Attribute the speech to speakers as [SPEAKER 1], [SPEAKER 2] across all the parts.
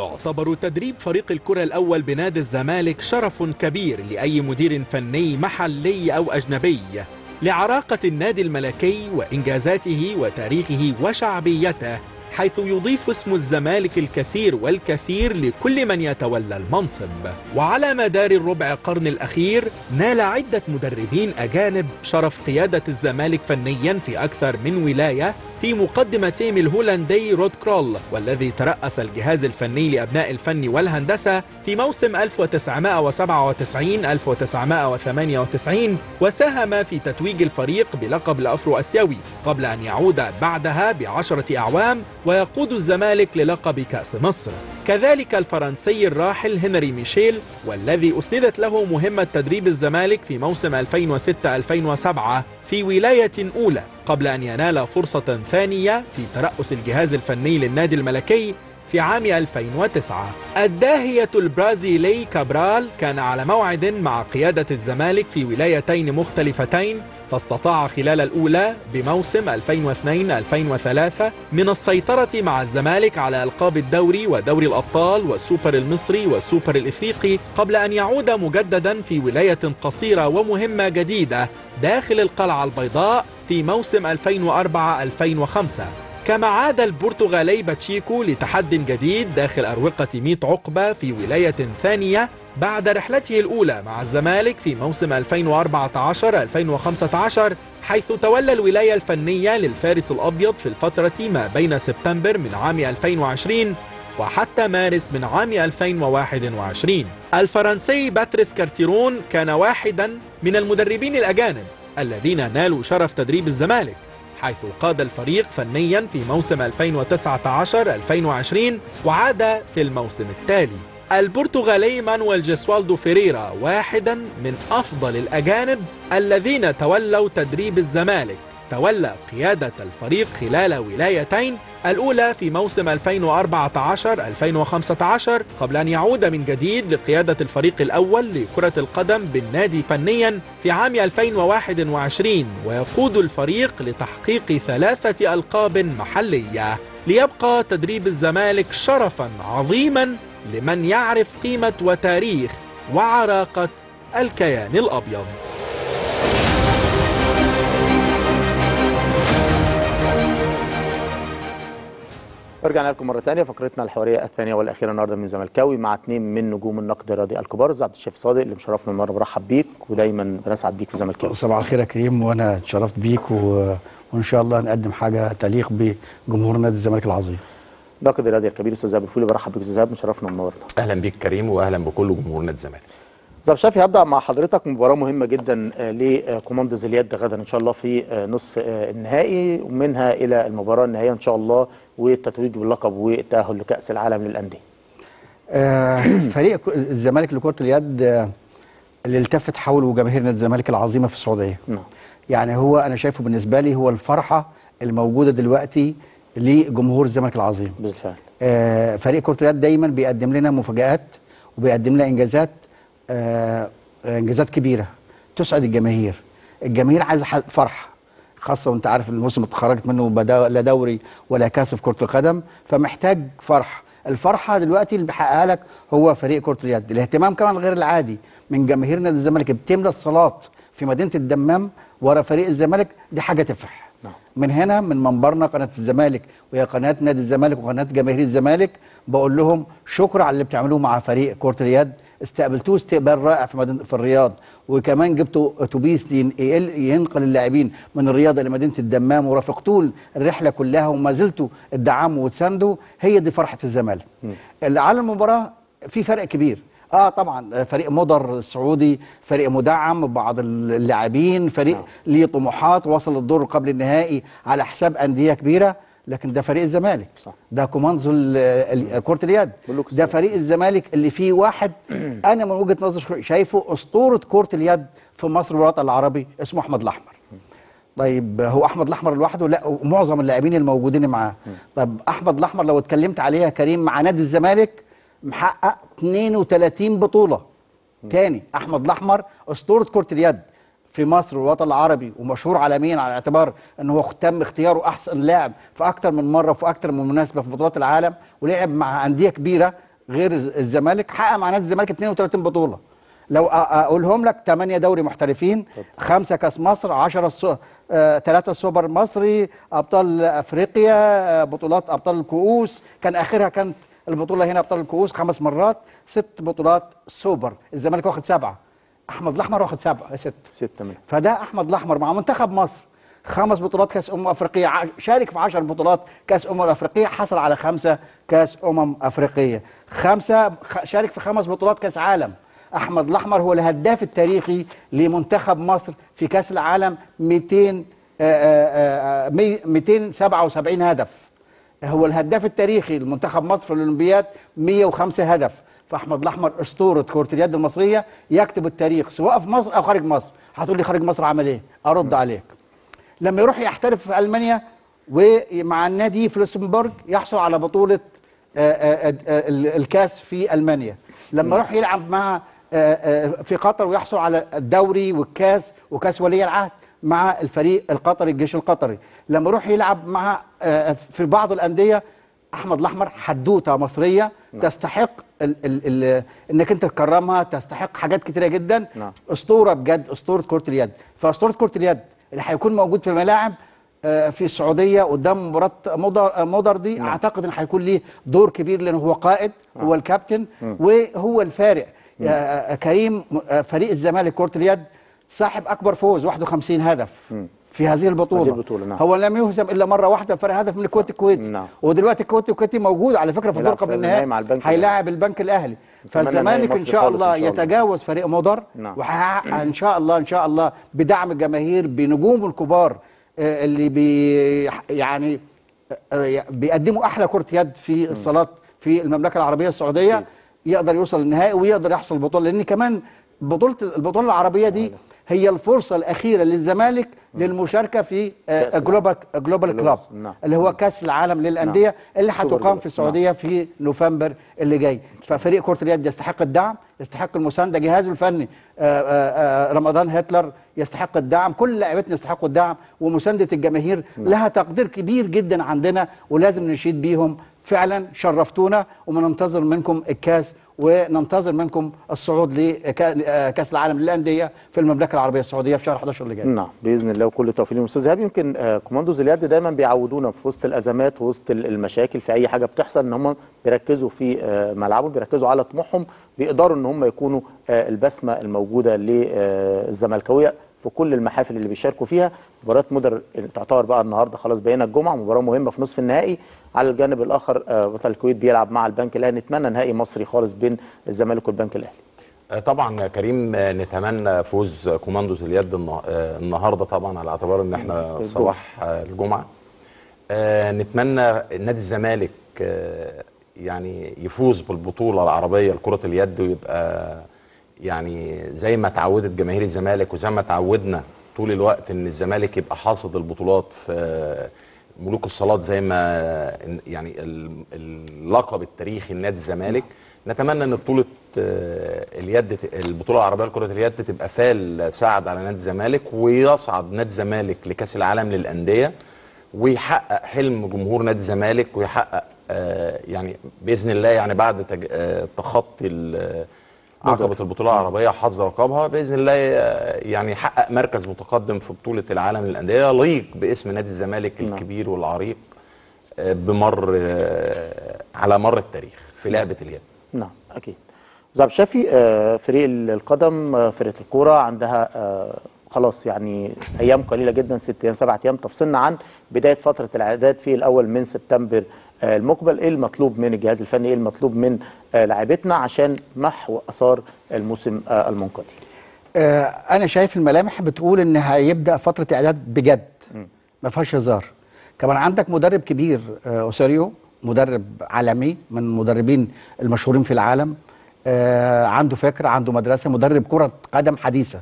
[SPEAKER 1] يعتبر تدريب فريق الكرة الأول بنادي الزمالك شرف كبير لأي مدير فني محلي أو أجنبي لعراقة النادي الملكي وإنجازاته وتاريخه وشعبيته حيث يضيف اسم الزمالك الكثير والكثير لكل من يتولى المنصب وعلى مدار الربع قرن الأخير نال عدة مدربين أجانب شرف قيادة الزمالك فنيا في أكثر من ولاية في مقدمتهم الهولندي رود كرول والذي ترأس الجهاز الفني لأبناء الفن والهندسة في موسم 1997-1998 وساهم في تتويج الفريق بلقب الأفرو أسيوي قبل أن يعود بعدها بعشرة أعوام ويقود الزمالك للقب كأس مصر كذلك الفرنسي الراحل هنري ميشيل والذي أسندت له مهمة تدريب الزمالك في موسم 2006-2007 في ولاية أولى قبل أن ينال فرصة ثانية في ترأس الجهاز الفني للنادي الملكي في عام 2009 الداهية البرازيلي كابرال كان على موعد مع قيادة الزمالك في ولايتين مختلفتين فاستطاع خلال الأولى بموسم 2002-2003 من السيطرة مع الزمالك على ألقاب الدوري ودوري الأبطال والسوبر المصري والسوبر الإفريقي قبل أن يعود مجددا في ولاية قصيرة ومهمة جديدة داخل القلعة البيضاء في موسم 2004-2005 كما عاد البرتغالي باتشيكو لتحد جديد داخل أروقة ميت عقبة في ولاية ثانية بعد رحلته الأولى مع الزمالك في موسم 2014-2015 حيث تولى الولاية الفنية للفارس الأبيض في الفترة ما بين سبتمبر من عام 2020 وحتى مارس من عام 2021 الفرنسي باتريس كارتيرون كان واحدا من المدربين الأجانب الذين نالوا شرف تدريب الزمالك حيث قاد الفريق فنيا في موسم 2019-2020 وعاد في الموسم التالي البرتغالي مانويل جيسوالدو فيريرا واحدا من أفضل الأجانب الذين تولوا تدريب الزمالك تولى قيادة الفريق خلال ولايتين الأولى في موسم 2014-2015 قبل أن يعود من جديد لقيادة الفريق الأول لكرة القدم بالنادي فنيا في عام 2021 ويقود الفريق لتحقيق ثلاثة ألقاب محلية ليبقى تدريب الزمالك شرفا عظيما لمن يعرف قيمة وتاريخ وعراقة الكيان الأبيض
[SPEAKER 2] رجعنا لكم مره ثانيه فقرتنا الحواريه الثانيه والاخيره النهارده من زملكاوي مع اثنين من نجوم النقد الرياضي الكبار استاذ عبد الشافي صادق اللي مشرفنا النهارده برحب بيك ودايما بنسعد بيك في زملكاوي
[SPEAKER 3] صباح الخير يا كريم وانا اتشرفت بيك و... وان شاء الله نقدم حاجه تليق بجمهور نادي الزمالك العظيم
[SPEAKER 2] ناقد الرياضي الكبير استاذ زاب الفولي برحب بيك استاذ زاب مشرفنا النهارده
[SPEAKER 4] اهلا بيك كريم واهلا بكل جمهور نادي الزمالك
[SPEAKER 2] استاذ شافي هبدا مع حضرتك مباراه مهمه جدا لكوماندوز اليد غدا ان شاء الله في نصف النهائي ومنها الى المباراه النهائيه ان شاء الله والتتويج باللقب والتاهل لكاس العالم للانديه.
[SPEAKER 3] آه فريق الزمالك لكره اليد آه اللي التفت حوله جماهير نادي الزمالك العظيمه في السعوديه.
[SPEAKER 2] نعم.
[SPEAKER 3] يعني هو انا شايفه بالنسبه لي هو الفرحه الموجوده دلوقتي لجمهور الزمالك العظيم.
[SPEAKER 2] بالفعل.
[SPEAKER 3] آه فريق كره اليد دايما بيقدم لنا مفاجات وبيقدم لنا انجازات آه انجازات كبيره تسعد الجماهير. الجماهير عايزه فرح خاصه وانت عارف الموسم اتخرجت منه لا دوري ولا كاس في كره القدم فمحتاج فرح الفرحه دلوقتي اللي بيحققها لك هو فريق كره اليد الاهتمام كمان غير العادي من جماهير نادي الزمالك بتملى الصالات في مدينه الدمام ورا فريق الزمالك دي حاجه تفرح
[SPEAKER 2] نعم.
[SPEAKER 3] من هنا من منبرنا قناه الزمالك وهي قناه نادي الزمالك وقناه جماهير الزمالك بقول لهم شكرا على اللي بتعملوه مع فريق كره اليد استقبلتوه استقبال رائع في مدينه في الرياض وكمان جبتوا اتوبيس ينقل اللاعبين من الرياض الى مدينه الدمام ورافقتوه الرحله كلها وما زلتوا الدعام وتساندوا هي دي فرحه الزمالك. على المباراه في فرق كبير اه طبعا فريق مضر السعودي فريق مدعم ببعض اللاعبين فريق
[SPEAKER 2] آه.
[SPEAKER 3] ليه طموحات وصل الدور قبل النهائي على حساب انديه كبيره لكن ده فريق الزمالك
[SPEAKER 2] صح.
[SPEAKER 3] ده كوماندو كره اليد
[SPEAKER 2] ملوك
[SPEAKER 3] ده
[SPEAKER 2] الصالة.
[SPEAKER 3] فريق الزمالك اللي فيه واحد انا من وجهه نظري شايفه اسطوره كره اليد في مصر والوطن العربي اسمه احمد الاحمر طيب هو احمد الاحمر لوحده لا ومعظم اللاعبين الموجودين معاه طب احمد الاحمر لو اتكلمت عليها كريم مع نادي الزمالك محقق 32 بطوله تاني احمد الاحمر اسطوره كره اليد في مصر والوطن العربي ومشهور عالميا على اعتبار ان هو تم اختياره احسن لاعب في اكتر من مره وفي اكتر من مناسبه في بطولات العالم ولعب مع انديه كبيره غير الز- الزمالك حقق مع نادي الزمالك 32 بطوله لو أ- اقولهم لك 8 دوري محترفين خمسة كاس مصر 10 سو... آه، 3 سوبر مصري ابطال افريقيا آه، بطولات ابطال الكؤوس كان اخرها كانت البطوله هنا ابطال الكؤوس خمس مرات ست بطولات سوبر الزمالك واخد سبعه احمد الاحمر واخد سبعه ست
[SPEAKER 2] ستة منهم
[SPEAKER 3] فده احمد الاحمر مع منتخب مصر خمس بطولات كاس امم افريقيه ع- شارك في 10 بطولات كاس امم افريقيه حصل على خمسه كاس امم افريقيه خمسه خ- شارك في خمس بطولات كاس عالم احمد الاحمر هو الهداف التاريخي لمنتخب مصر في كاس العالم 200 آه، آه، آه، مي- 277 هدف هو الهداف التاريخي لمنتخب مصر في الاولمبياد 105 هدف فاحمد الاحمر اسطوره كره اليد المصريه يكتب التاريخ سواء في مصر او خارج مصر هتقول لي خارج مصر عمل ايه ارد عليك لما يروح يحترف في المانيا ومع النادي فلوسنبورج يحصل على بطوله آه، آه، آه، ال- الكاس في المانيا لما يروح يلعب مع آه، آه، في قطر ويحصل على الدوري والكاس وكاس ولي العهد مع الفريق القطري الجيش القطري لما يروح يلعب مع آه، في بعض الانديه احمد الاحمر حدوته مصريه تستحق ال ال ال انك انت تكرمها تستحق حاجات كتيره جدا
[SPEAKER 2] نعم.
[SPEAKER 3] اسطوره بجد اسطوره كره اليد فاسطوره كره اليد اللي هيكون موجود في الملاعب آه، في السعوديه قدام مباراه مضر مضر دي اعتقد ان هيكون ليه دور كبير لانه هو قائد هو الكابتن وهو الفارق آه، آه، كريم آه، فريق الزمالك كره اليد صاحب اكبر فوز 51 هدف في هذه البطوله
[SPEAKER 2] هذه البطولة، نعم.
[SPEAKER 3] هو لم يهزم الا مره واحده فرق هدف من الكويت الكويتي
[SPEAKER 2] نعم.
[SPEAKER 3] ودلوقتي الكويت الكويتي موجود على فكره في
[SPEAKER 2] يلعب
[SPEAKER 3] الدور
[SPEAKER 2] في
[SPEAKER 3] قبل
[SPEAKER 2] النهائي
[SPEAKER 3] النهائي
[SPEAKER 2] مع البنك
[SPEAKER 3] هيلاعب البنك الاهلي
[SPEAKER 2] نتمنى نهائي
[SPEAKER 3] فالزمالك ان
[SPEAKER 2] مصري
[SPEAKER 3] شاء
[SPEAKER 2] خالص
[SPEAKER 3] الله
[SPEAKER 2] إن شاء الله.
[SPEAKER 3] يتجاوز فريق مضر
[SPEAKER 2] نعم.
[SPEAKER 3] وهيحقق ان شاء الله ان شاء الله بدعم الجماهير بنجومه الكبار آه، اللي بي يعني آه، بيقدموا احلى كره يد في الصالات في المملكه العربيه السعوديه
[SPEAKER 2] أكيد.
[SPEAKER 3] يقدر يوصل للنهائي ويقدر يحصل بطوله لان كمان بطوله البطوله العربيه دي هي الفرصه الاخيره للزمالك للمشاركه في
[SPEAKER 2] كأس
[SPEAKER 3] آه، جلوبال جلوبال كلاب
[SPEAKER 2] نعم.
[SPEAKER 3] اللي هو كاس العالم للانديه اللي
[SPEAKER 2] سوبر
[SPEAKER 3] هتقام
[SPEAKER 2] جلوبال.
[SPEAKER 3] في السعوديه في نوفمبر اللي جاي ففريق كره اليد يستحق الدعم يستحق المسانده جهازه الفني آه، آه، آه، رمضان هتلر يستحق الدعم كل لاعبتنا يستحقوا الدعم ومسانده الجماهير لها تقدير كبير جدا عندنا ولازم نشيد بيهم فعلا شرفتونا وبننتظر منكم الكاس وننتظر منكم الصعود لكاس العالم للانديه في المملكه العربيه السعوديه في شهر 11 اللي جاي
[SPEAKER 2] نعم باذن الله وكل التوفيق لهم استاذ ايهاب يمكن آه، كوماندوز اليد دايما بيعودونا في وسط الازمات وسط ال- المشاكل في اي حاجه بتحصل ان هم بيركزوا في آه، ملعبهم بيركزوا على طموحهم بيقدروا ان هم يكونوا آه، البسمه الموجوده للزملكاويه في كل المحافل اللي بيشاركوا فيها مباراه مدر اللي تعتبر بقى النهارده خلاص بقينا الجمعه مباراه مهمه في نصف النهائي على الجانب الاخر آه، بطل الكويت بيلعب مع البنك الاهلي نتمنى نهائي مصري خالص بين الزمالك والبنك الاهلي
[SPEAKER 4] آه، طبعا كريم آه، نتمنى فوز كوماندوز اليد النه- آه، النهارده طبعا على اعتبار ان احنا صباح آه، الجمعه آه، نتمنى نادي الزمالك آه، يعني يفوز بالبطوله العربيه لكره اليد ويبقى يعني زي ما تعودت جماهير الزمالك وزي ما تعودنا طول الوقت ان الزمالك يبقى حاصد البطولات في آه، ملوك الصالات زي ما يعني ال- اللقب التاريخي لنادي الزمالك نتمنى ان بطوله آه، اليد ت- البطوله العربيه لكره اليد تبقى فال ساعد على نادي الزمالك ويصعد نادي الزمالك لكاس العالم للانديه ويحقق حلم جمهور نادي الزمالك ويحقق آه، يعني باذن الله يعني بعد تج- آه، تخطي ال- عقبه البطوله العربيه حظ رقابها باذن الله آه، يعني يحقق مركز متقدم في بطوله العالم للانديه يليق باسم نادي الزمالك الكبير والعريق آه، بمر آه، على مر التاريخ في لعبه اليد
[SPEAKER 2] نعم اكيد استاذ عبد الشافي آه، فريق القدم آه، فرقه الكوره عندها آه، خلاص يعني ايام قليله جدا ست ايام سبعة ايام تفصلنا عن بدايه فتره الاعداد في الاول من سبتمبر آه، المقبل ايه المطلوب من الجهاز الفني ايه المطلوب من آه، لاعبتنا عشان محو اثار الموسم آه، المنقضي
[SPEAKER 3] آه، انا شايف الملامح بتقول ان هيبدا فتره اعداد بجد ما فيهاش هزار كمان عندك مدرب كبير آه، اوساريو مدرب عالمي من المدربين المشهورين في العالم آه، عنده فكره عنده مدرسه مدرب كره قدم حديثه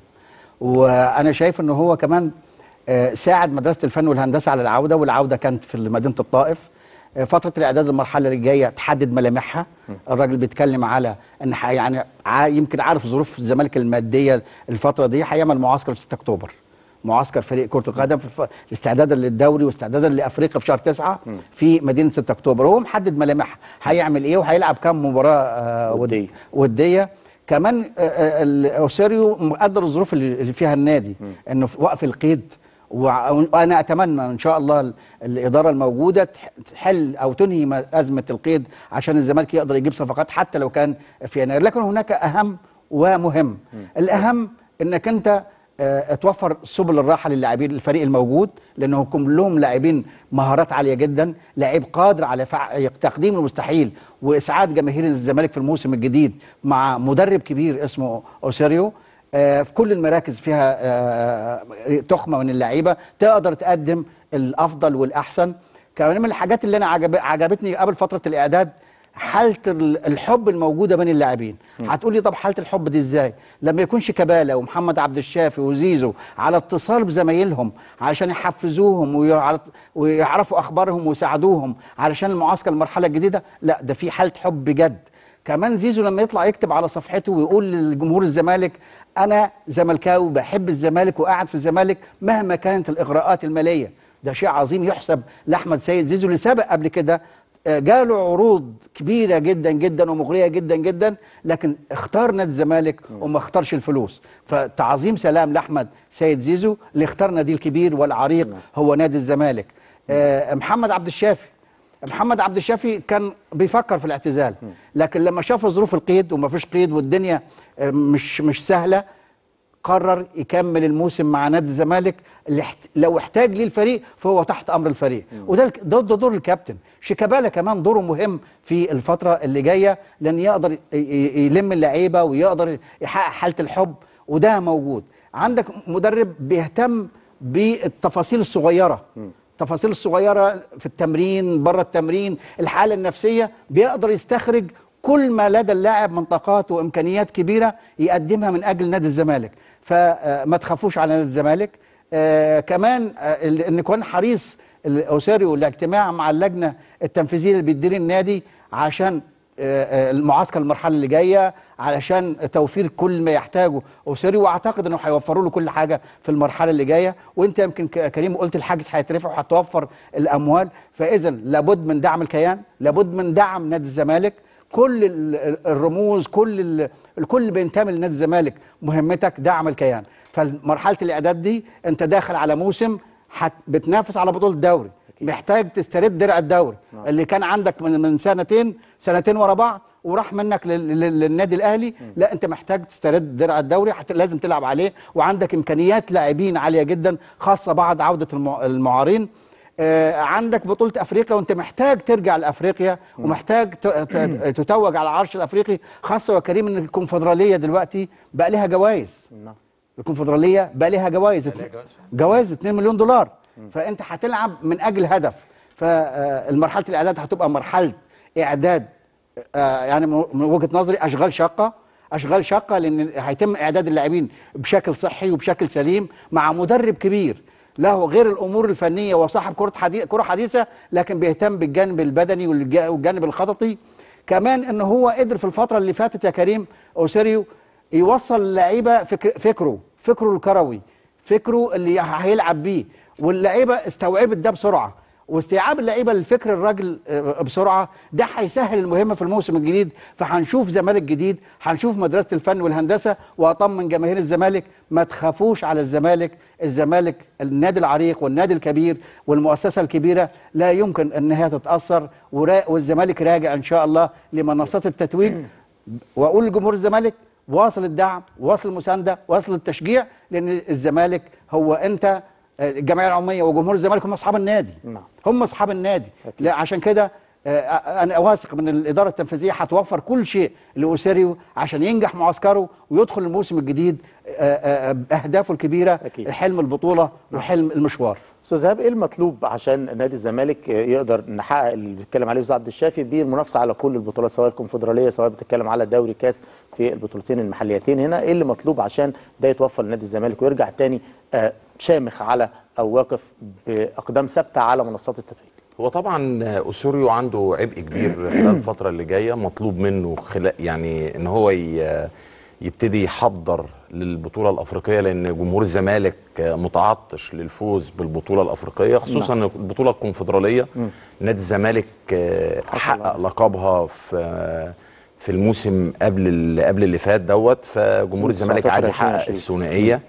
[SPEAKER 3] وانا شايف ان هو كمان آه، ساعد مدرسه الفن والهندسه على العوده والعوده كانت في مدينه الطائف آه، فتره الاعداد للمرحله اللي جايه تحدد ملامحها الراجل بيتكلم على ان ح- يعني ع- يمكن عارف ظروف الزمالك الماديه الفتره دي هيعمل معسكر في 6 اكتوبر معسكر فريق كره القدم في الف... استعدادا للدوري واستعدادا لافريقيا في شهر تسعة في مدينه 6 اكتوبر وهو محدد ملامحها هيعمل ايه وهيلعب كام مباراه آه، ود-
[SPEAKER 2] ودية.
[SPEAKER 3] وديه كمان آه، آه، ال- اوسيريو مقدر الظروف اللي اللي فيها النادي انه في وقف القيد وع- وانا اتمنى ان شاء الله ال- الاداره الموجوده تح- تحل او تنهي م- ازمه القيد عشان الزمالك يقدر يجيب صفقات حتى لو كان في يناير لكن هناك اهم ومهم الاهم انك انت آه، توفر سبل الراحه للاعبين الفريق الموجود لانه كلهم لاعبين مهارات عاليه جدا لاعب قادر على فع... تقديم المستحيل واسعاد جماهير الزمالك في الموسم الجديد مع مدرب كبير اسمه اوسيريو آه، في كل المراكز فيها آه، آه، تخمه من اللعيبه تقدر تقدم الافضل والاحسن كمان من الحاجات اللي انا عجب... عجبتني قبل فتره الاعداد حاله ال- الحب الموجوده بين اللاعبين هتقولي طب حاله الحب دي ازاي لما يكون شيكابالا ومحمد عبد الشافي وزيزو على اتصال بزمايلهم علشان يحفزوهم ويعرف- ويعرفوا اخبارهم ويساعدوهم علشان المعسكر المرحله الجديده لا ده في حاله حب بجد كمان زيزو لما يطلع يكتب على صفحته ويقول للجمهور الزمالك انا زملكاوي بحب الزمالك وقاعد في الزمالك مهما كانت الاغراءات الماليه ده شيء عظيم يحسب لاحمد سيد زيزو اللي سبق قبل كده آه، جاله عروض كبيره جدا جدا ومغريه جدا جدا لكن اختار نادي الزمالك وما اختارش الفلوس فتعظيم سلام لاحمد سيد زيزو اللي اختار نادي الكبير والعريق هو نادي الزمالك آه، محمد عبد الشافي محمد عبد الشافي كان بيفكر في الاعتزال لكن لما شاف ظروف القيد وما فيش قيد والدنيا آه، مش مش سهله قرر يكمل الموسم مع نادي الزمالك اللي احت... لو احتاج ليه الفريق فهو تحت امر الفريق وده الك- ده, ده دور الكابتن شيكابالا كمان دوره مهم في الفتره اللي جايه لان يقدر ي- ي- يلم اللعيبه ويقدر يحقق حاله الحب وده موجود عندك مدرب بيهتم بالتفاصيل الصغيره التفاصيل الصغيره في التمرين بره التمرين الحاله النفسيه بيقدر يستخرج كل ما لدى اللاعب من طاقات وامكانيات كبيره يقدمها من اجل نادي الزمالك فما تخافوش على نادي الزمالك آه، كمان آه، ال- ان يكون حريص الاوساريو الاجتماع مع اللجنه التنفيذيه اللي بتدير النادي عشان آه، آه، المعسكر المرحله اللي جايه علشان توفير كل ما يحتاجه اوساريو واعتقد انه هيوفروا له كل حاجه في المرحله اللي جايه وانت يمكن ك- كريم قلت الحاجز هيترفع وهتوفر الاموال فاذا لابد من دعم الكيان لابد من دعم نادي الزمالك كل ال- ال- الرموز كل ال- الكل اللي بينتمي لنادي الزمالك مهمتك دعم الكيان فمرحله الاعداد دي انت داخل على موسم حت بتنافس على بطوله الدوري محتاج تسترد درع الدوري اللي كان عندك من من سنتين سنتين ورا بعض وراح منك لل- لل- للنادي الاهلي لا انت محتاج تسترد درع الدوري حتى لازم تلعب عليه وعندك امكانيات لاعبين عاليه جدا خاصه بعد عوده المع- المعارين آه، عندك بطولة أفريقيا وأنت محتاج ترجع لأفريقيا ومحتاج ت- ت- تتوج على العرش الأفريقي خاصة وكريم إن الكونفدرالية دلوقتي بقى لها جوائز
[SPEAKER 2] نعم.
[SPEAKER 3] الكونفدرالية بقى لها جوائز جوائز 2 مليون دولار فأنت هتلعب من أجل هدف فالمرحلة الإعداد هتبقى مرحلة إعداد آه، يعني من من وجهة نظري أشغال شاقة أشغال شاقة لأن هيتم إعداد اللاعبين بشكل صحي وبشكل سليم مع مدرب كبير له غير الامور الفنيه وصاحب كره حديث كره حديثه لكن بيهتم بالجانب البدني والج- والجانب الخططي كمان ان هو قدر في الفتره اللي فاتت يا كريم اوسيريو يوصل اللعيبه فكر فكره فكره الكروي فكره اللي هيلعب بيه واللعيبه استوعبت ده بسرعه واستيعاب اللعيبه للفكر الراجل آه، بسرعه ده هيسهل المهمه في الموسم الجديد فهنشوف زمالك جديد هنشوف مدرسه الفن والهندسه واطمن جماهير الزمالك ما تخافوش على الزمالك الزمالك النادي العريق والنادي الكبير والمؤسسه الكبيره لا يمكن ان هي تتاثر ورا- والزمالك راجع ان شاء الله لمنصات التتويج واقول لجمهور الزمالك واصل الدعم واصل المسانده واصل التشجيع لان الزمالك هو انت آه، الجمعيه العموميه وجمهور الزمالك هم اصحاب النادي
[SPEAKER 2] نعم.
[SPEAKER 3] هم اصحاب النادي لا عشان كده آه، انا واثق من الاداره التنفيذيه هتوفر كل شيء لاوسيريو عشان ينجح معسكره ويدخل الموسم الجديد آه، آه، باهدافه الكبيره
[SPEAKER 2] أكيد.
[SPEAKER 3] حلم البطوله وحلم المشوار
[SPEAKER 2] استاذ ايهاب ايه المطلوب عشان نادي الزمالك يقدر نحقق اللي بيتكلم عليه استاذ عبد الشافي بالمنافسه على كل البطولات سواء الكونفدراليه سواء بتتكلم على دوري كاس في البطولتين المحليتين هنا ايه اللي مطلوب عشان ده يتوفر لنادي الزمالك ويرجع تاني آه، شامخ على او واقف باقدام ثابته على منصات التتويج
[SPEAKER 4] هو طبعا اسوريو عنده عبء كبير خلال الفتره اللي جايه مطلوب منه خلال يعني ان هو ي- يبتدي يحضر للبطوله الافريقيه لان جمهور الزمالك آه، متعطش للفوز بالبطوله الافريقيه خصوصا ان البطوله الكونفدراليه نادي الزمالك آه، حقق لقبها في آه، في الموسم قبل ال- قبل اللي فات دوت فجمهور الزمالك
[SPEAKER 2] 19
[SPEAKER 4] عايز يحقق
[SPEAKER 2] 2020.
[SPEAKER 4] الثنائيه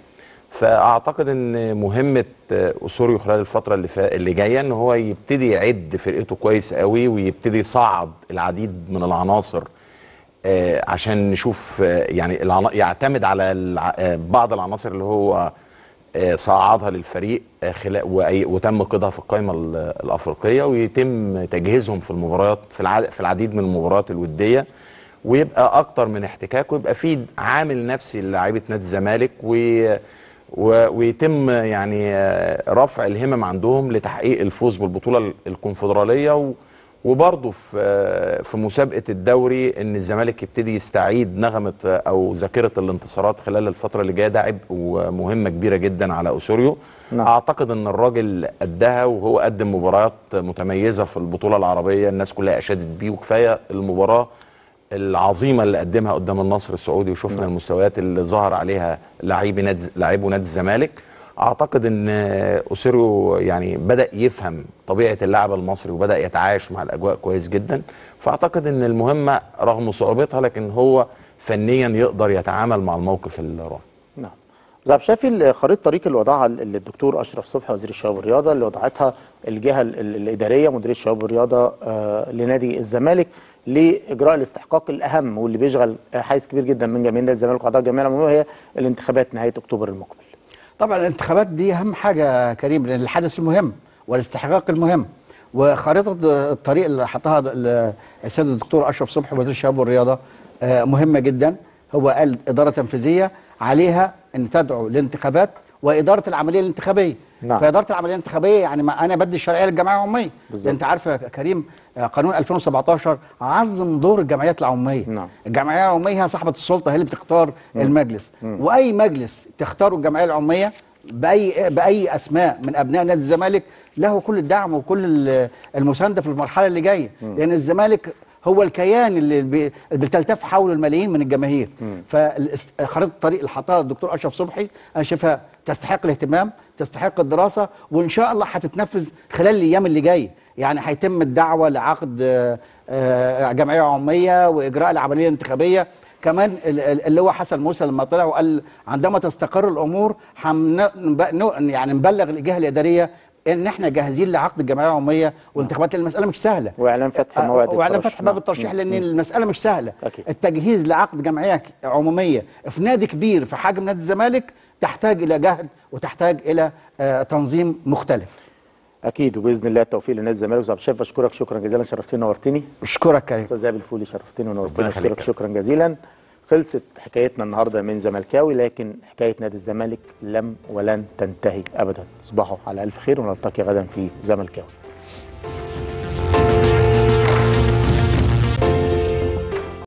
[SPEAKER 4] فاعتقد ان مهمه آه، اسوريو خلال الفتره اللي فا... اللي جايه ان هو يبتدي يعد فرقته كويس قوي ويبتدي يصعد العديد من العناصر آه، عشان نشوف آه، يعني العنا... يعتمد على الع... آه، بعض العناصر اللي هو آه، صعدها للفريق آه، خلال وأي- وتم قيدها في القائمه ال- الافريقيه ويتم تجهيزهم في المباريات في الع... في العديد من المباريات الوديه ويبقى اكتر من احتكاك ويبقى في عامل نفسي للاعيبه نادي الزمالك و... و... ويتم يعني آه، رفع الهمم عندهم لتحقيق الفوز بالبطوله الكونفدراليه و... وبرضه في آه، في مسابقه الدوري ان الزمالك يبتدي يستعيد نغمه آه، او ذاكره الانتصارات خلال الفتره اللي جايه ده عبء ومهمه كبيره جدا على اسوريو
[SPEAKER 2] نعم.
[SPEAKER 4] اعتقد ان الراجل قدها وهو قدم مباريات متميزه في البطوله العربيه الناس كلها اشادت بيه وكفايه المباراه العظيمه اللي قدمها قدام النصر السعودي وشفنا المستويات اللي ظهر عليها لاعبي نادي لاعبو نادي الزمالك اعتقد ان اوسيريو يعني بدا يفهم طبيعه اللاعب المصري وبدا يتعايش مع الاجواء كويس جدا فاعتقد ان المهمه رغم صعوبتها لكن هو فنيا يقدر يتعامل مع الموقف الراهن
[SPEAKER 2] نعم زي عبد الشافي خريطه طريق اللي وضعها ال- الدكتور اشرف صبحي وزير الشباب والرياضه اللي وضعتها الجهه ال- ال- الاداريه مديريه الشباب والرياضه آه، لنادي الزمالك لاجراء الاستحقاق الاهم واللي بيشغل آه، حيز كبير جدا من جماهير نادي الزمالك واعضاء الجمعيه العموميه وهي الانتخابات نهايه اكتوبر المقبل.
[SPEAKER 3] طبعا الانتخابات دي اهم حاجه يا كريم لان الحدث المهم والاستحقاق المهم وخريطه الطريق اللي حطها ال- السيد الدكتور اشرف صبحي وزير الشباب والرياضه آه، مهمه جدا هو قال اداره تنفيذيه عليها ان تدعو لانتخابات واداره العمليه الانتخابيه
[SPEAKER 2] نعم.
[SPEAKER 3] فاداره العمليه الانتخابيه يعني ما انا بدي الشرعيه للجمعيه العموميه
[SPEAKER 2] بالظبط.
[SPEAKER 3] انت عارف يا كريم آه، قانون 2017 عظم دور الجمعيات العموميه
[SPEAKER 2] نعم.
[SPEAKER 3] الجمعيه العموميه هي صاحبه السلطه هي اللي بتختار المجلس واي مجلس تختاره الجمعيه العموميه باي باي اسماء من ابناء نادي الزمالك له كل الدعم وكل ال- المسانده في المرحله اللي جايه لان الزمالك هو الكيان اللي بي- اللي بتلتف حوله الملايين من الجماهير فخريطه الطريق اللي حطها الدكتور اشرف صبحي انا شايفها تستحق الاهتمام تستحق الدراسه وان شاء الله هتتنفذ خلال الايام اللي جايه يعني هيتم الدعوه لعقد آه، آه، جمعيه عموميه واجراء العمليه الانتخابيه كمان ال- ال- اللي هو حسن موسى لما طلع وقال عندما تستقر الامور حن يعني نبلغ الجهه الاداريه ان احنا جاهزين لعقد الجمعيه العموميه والانتخابات لأن المساله مش سهله
[SPEAKER 2] واعلان فتح
[SPEAKER 3] آه،
[SPEAKER 2] موعد
[SPEAKER 3] واعلان
[SPEAKER 2] الترشح.
[SPEAKER 3] فتح باب
[SPEAKER 2] نعم.
[SPEAKER 3] الترشيح
[SPEAKER 2] مم.
[SPEAKER 3] لان
[SPEAKER 2] مم.
[SPEAKER 3] المساله مش سهله
[SPEAKER 2] أكيد.
[SPEAKER 3] التجهيز لعقد جمعيه ك- عموميه في نادي كبير في حجم نادي الزمالك تحتاج الى جهد وتحتاج الى آه، تنظيم مختلف
[SPEAKER 2] اكيد وباذن الله التوفيق لنادي الزمالك وزي عبد الشافي اشكرك شكرا جزيلا شرفتني ونورتني.
[SPEAKER 3] اشكرك كريم
[SPEAKER 2] استاذ زاهد الفولي شرفتني ونورتني
[SPEAKER 4] ربنا يخليك
[SPEAKER 2] اشكرك شكرا جزيلا خلصت حكايتنا النهارده من زملكاوي لكن حكايه نادي الزمالك لم ولن تنتهي ابدا تصبحوا على الف خير ونلتقي غدا في زملكاوي